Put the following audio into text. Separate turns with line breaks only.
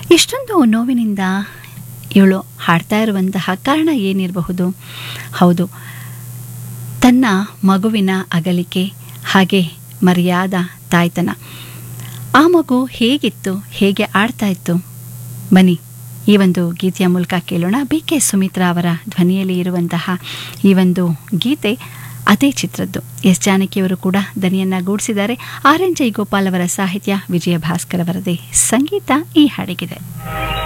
ಇಷ್ಟೊಂದು ನೋವಿನಿಂದ ಇವಳು ಹಾಡ್ತಾ ಇರುವಂತಹ ಕಾರಣ ಏನಿರಬಹುದು ಹೌದು ತನ್ನ ಮಗುವಿನ ಅಗಲಿಕೆ ಹಾಗೆ ಮರ್ಯಾದ ತಾಯ್ತನ ಆ ಮಗು ಹೇಗಿತ್ತು ಹೇಗೆ ಆಡ್ತಾ ಇತ್ತು ಬನ್ನಿ ಈ ಒಂದು ಗೀತೆಯ ಮೂಲಕ ಕೇಳೋಣ ಬಿ ಕೆ ಸುಮಿತ್ರಾ ಅವರ ಧ್ವನಿಯಲ್ಲಿ ಇರುವಂತಹ ಈ ಒಂದು ಗೀತೆ ಅದೇ ಚಿತ್ರದ್ದು ಎಸ್ ಜಾನಕಿಯವರು ಕೂಡ ದನಿಯನ್ನ ಗೂಡಿಸಿದ್ದಾರೆ ಆರ್ ಎನ್ ಜೈಗೋಪಾಲ್ ಅವರ ಸಾಹಿತ್ಯ ವಿಜಯ ಭಾಸ್ಕರ್ ಅವರದೇ ಸಂಗೀತ ಈ ಹಾಡಿಗಿದೆ